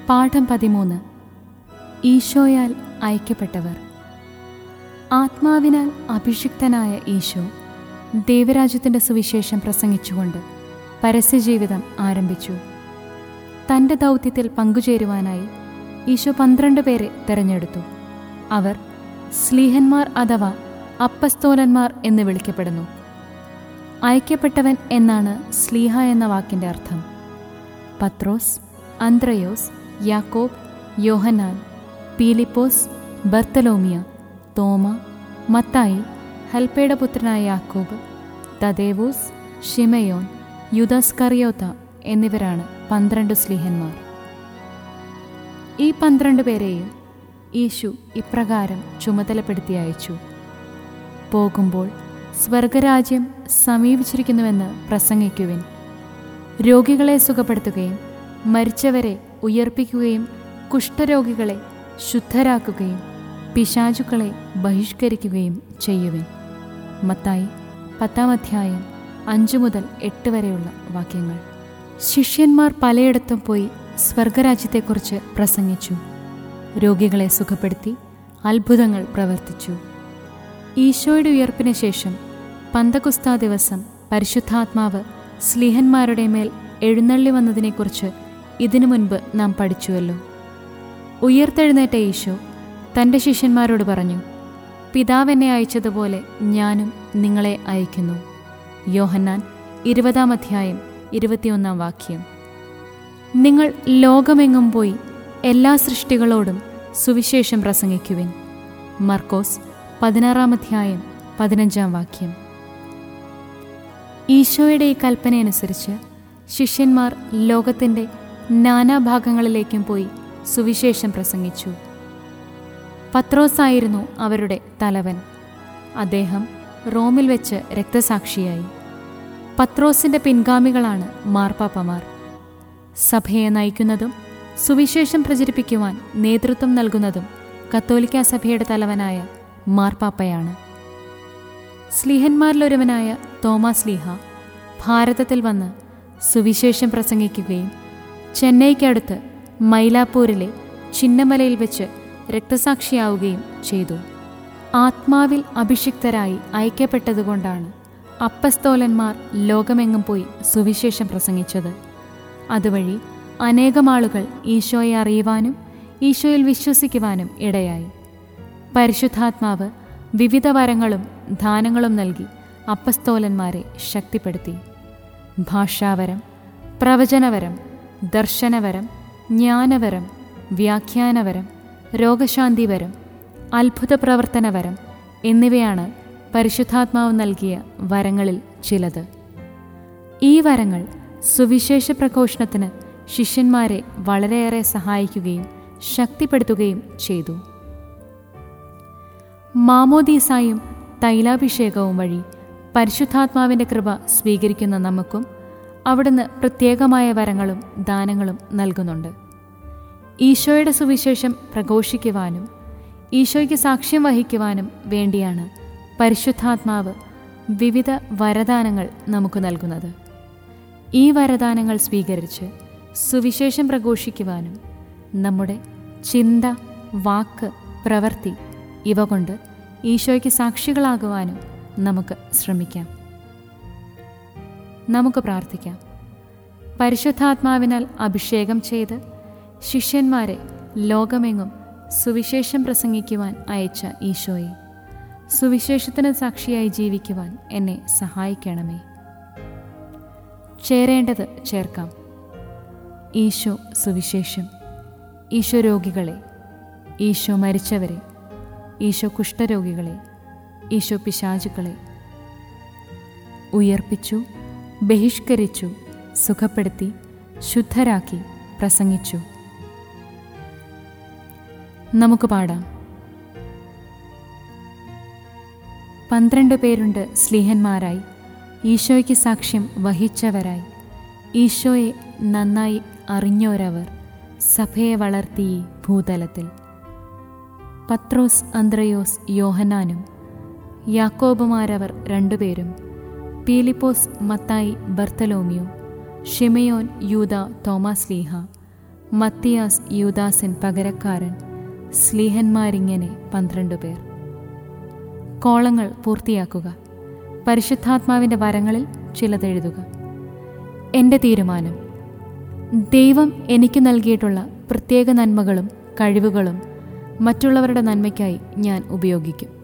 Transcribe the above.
പാഠം പതിമൂന്ന് ഈശോയാൽ അയക്കപ്പെട്ടവർ ആത്മാവിനാൽ അഭിഷിക്തനായ ഈശോ ദൈവരാജ്യത്തിൻ്റെ സുവിശേഷം പ്രസംഗിച്ചുകൊണ്ട് പരസ്യജീവിതം ആരംഭിച്ചു തൻ്റെ ദൗത്യത്തിൽ പങ്കുചേരുവാനായി ഈശോ പന്ത്രണ്ട് പേരെ തെരഞ്ഞെടുത്തു അവർ സ്ലീഹന്മാർ അഥവാ അപ്പസ്തോലന്മാർ എന്ന് വിളിക്കപ്പെടുന്നു അയക്കപ്പെട്ടവൻ എന്നാണ് സ്ലീഹ എന്ന വാക്കിൻ്റെ അർത്ഥം പത്രോസ് അന്ത്രയോസ് യാക്കോബ് യോഹന്നാൻ പീലിപ്പോസ് ബർത്തലോമിയ തോമ മത്തായി ഹൽപ്പയുടെ പുത്രനായ യാക്കോബ് തദേവൂസ് ഷിമയോൻ യുദസ്കറിയോത്ത എന്നിവരാണ് പന്ത്രണ്ട് സ്ലീഹന്മാർ ഈ പന്ത്രണ്ട് പേരെയും യേശു ഇപ്രകാരം ചുമതലപ്പെടുത്തി അയച്ചു പോകുമ്പോൾ സ്വർഗരാജ്യം സമീപിച്ചിരിക്കുന്നുവെന്ന് പ്രസംഗിക്കുവിൻ രോഗികളെ സുഖപ്പെടുത്തുകയും മരിച്ചവരെ ഉയർപ്പിക്കുകയും കുഷ്ഠരോഗികളെ ശുദ്ധരാക്കുകയും പിശാചുക്കളെ ബഹിഷ്കരിക്കുകയും ചെയ്യുവിൻ മത്തായി പത്താം അധ്യായം അഞ്ചു മുതൽ എട്ട് വരെയുള്ള വാക്യങ്ങൾ ശിഷ്യന്മാർ പലയിടത്തും പോയി സ്വർഗരാജ്യത്തെക്കുറിച്ച് പ്രസംഗിച്ചു രോഗികളെ സുഖപ്പെടുത്തി അത്ഭുതങ്ങൾ പ്രവർത്തിച്ചു ഈശോയുടെ ഉയർപ്പിന് ശേഷം പന്തകുസ്ത ദിവസം പരിശുദ്ധാത്മാവ് സ്ലിഹന്മാരുടെ മേൽ എഴുന്നള്ളി വന്നതിനെക്കുറിച്ച് ഇതിനു മുൻപ് നാം പഠിച്ചുവല്ലോ ഉയർത്തെഴുന്നേറ്റ ഈശോ തൻ്റെ ശിഷ്യന്മാരോട് പറഞ്ഞു പിതാവ് എന്നെ അയച്ചതുപോലെ ഞാനും നിങ്ങളെ അയക്കുന്നു യോഹന്നാൻ ഇരുപതാം അധ്യായം ഇരുപത്തിയൊന്നാം വാക്യം നിങ്ങൾ ലോകമെങ്ങും പോയി എല്ലാ സൃഷ്ടികളോടും സുവിശേഷം പ്രസംഗിക്കുവിൻ മർക്കോസ് പതിനാറാം അധ്യായം പതിനഞ്ചാം വാക്യം ഈശോയുടെ ഈ കൽപ്പനയനുസരിച്ച് ശിഷ്യന്മാർ ലോകത്തിൻ്റെ നാനാഭാഗങ്ങളിലേക്കും പോയി സുവിശേഷം പ്രസംഗിച്ചു പത്രോസായിരുന്നു അവരുടെ തലവൻ അദ്ദേഹം റോമിൽ വെച്ച് രക്തസാക്ഷിയായി പത്രോസിൻ്റെ പിൻഗാമികളാണ് മാർപ്പാപ്പമാർ സഭയെ നയിക്കുന്നതും സുവിശേഷം പ്രചരിപ്പിക്കുവാൻ നേതൃത്വം നൽകുന്നതും കത്തോലിക്ക സഭയുടെ തലവനായ മാർപ്പാപ്പയാണ് സ്ലീഹന്മാരിലൊരുവനായ തോമസ് ലീഹ ഭാരതത്തിൽ വന്ന് സുവിശേഷം പ്രസംഗിക്കുകയും ചെന്നൈക്കടുത്ത് മൈലാപ്പൂരിലെ ചിന്നമലയിൽ വെച്ച് രക്തസാക്ഷിയാവുകയും ചെയ്തു ആത്മാവിൽ അഭിഷിക്തരായി അയക്കപ്പെട്ടതുകൊണ്ടാണ് അപ്പസ്തോലന്മാർ ലോകമെങ്ങും പോയി സുവിശേഷം പ്രസംഗിച്ചത് അതുവഴി അനേകം ആളുകൾ ഈശോയെ അറിയുവാനും ഈശോയിൽ വിശ്വസിക്കുവാനും ഇടയായി പരിശുദ്ധാത്മാവ് വിവിധ വരങ്ങളും ദാനങ്ങളും നൽകി അപ്പസ്തോലന്മാരെ ശക്തിപ്പെടുത്തി ഭാഷാവരം പ്രവചനവരം ദർശനവരം ജ്ഞാനവരം വ്യാഖ്യാനവരം രോഗശാന്തിവരം അത്ഭുത പ്രവർത്തനവരം എന്നിവയാണ് പരിശുദ്ധാത്മാവ് നൽകിയ വരങ്ങളിൽ ചിലത് ഈ വരങ്ങൾ സുവിശേഷ പ്രഘോഷണത്തിന് ശിഷ്യന്മാരെ വളരെയേറെ സഹായിക്കുകയും ശക്തിപ്പെടുത്തുകയും ചെയ്തു മാമോദീസായും തൈലാഭിഷേകവും വഴി പരിശുദ്ധാത്മാവിൻ്റെ കൃപ സ്വീകരിക്കുന്ന നമുക്കും അവിടുന്ന് പ്രത്യേകമായ വരങ്ങളും ദാനങ്ങളും നൽകുന്നുണ്ട് ഈശോയുടെ സുവിശേഷം പ്രഘോഷിക്കുവാനും ഈശോയ്ക്ക് സാക്ഷ്യം വഹിക്കുവാനും വേണ്ടിയാണ് പരിശുദ്ധാത്മാവ് വിവിധ വരദാനങ്ങൾ നമുക്ക് നൽകുന്നത് ഈ വരദാനങ്ങൾ സ്വീകരിച്ച് സുവിശേഷം പ്രഘോഷിക്കുവാനും നമ്മുടെ ചിന്ത വാക്ക് പ്രവൃത്തി ഇവ കൊണ്ട് ഈശോയ്ക്ക് സാക്ഷികളാകുവാനും നമുക്ക് ശ്രമിക്കാം നമുക്ക് പ്രാർത്ഥിക്കാം പരിശുദ്ധാത്മാവിനാൽ അഭിഷേകം ചെയ്ത് ശിഷ്യന്മാരെ ലോകമെങ്ങും സുവിശേഷം പ്രസംഗിക്കുവാൻ അയച്ച ഈശോയെ സുവിശേഷത്തിന് സാക്ഷിയായി ജീവിക്കുവാൻ എന്നെ സഹായിക്കണമേ ചേരേണ്ടത് ചേർക്കാം ഈശോ സുവിശേഷം ഈശോ രോഗികളെ ഈശോ മരിച്ചവരെ ഈശോ കുഷ്ഠരോഗികളെ ഈശോ പിശാചുക്കളെ ഉയർപ്പിച്ചു ബഹിഷ്കരിച്ചു സുഖപ്പെടുത്തി ശുദ്ധരാക്കി പ്രസംഗിച്ചു നമുക്ക് പാടാം പന്ത്രണ്ട് പേരുണ്ട് സ്ലീഹന്മാരായി ഈശോയ്ക്ക് സാക്ഷ്യം വഹിച്ചവരായി ഈശോയെ നന്നായി അറിഞ്ഞോരവർ സഭയെ വളർത്തി ഈ ഭൂതലത്തിൽ പത്രോസ് അന്ത്രയോസ് യോഹനാനും യാക്കോബുമാരവർ രണ്ടുപേരും പീലിപ്പോസ് മത്തായി ബർത്തലോമിയോ ഷിമയോൻ യൂത തോമാസ് ലീഹ മത്തിയാസ് യൂദാസൻ പകരക്കാരൻ സ്ലീഹന്മാരിങ്ങനെ പന്ത്രണ്ട് പേർ കോളങ്ങൾ പൂർത്തിയാക്കുക പരിശുദ്ധാത്മാവിൻ്റെ വരങ്ങളിൽ ചിലതെഴുതുക എൻ്റെ തീരുമാനം ദൈവം എനിക്ക് നൽകിയിട്ടുള്ള പ്രത്യേക നന്മകളും കഴിവുകളും മറ്റുള്ളവരുടെ നന്മയ്ക്കായി ഞാൻ ഉപയോഗിക്കും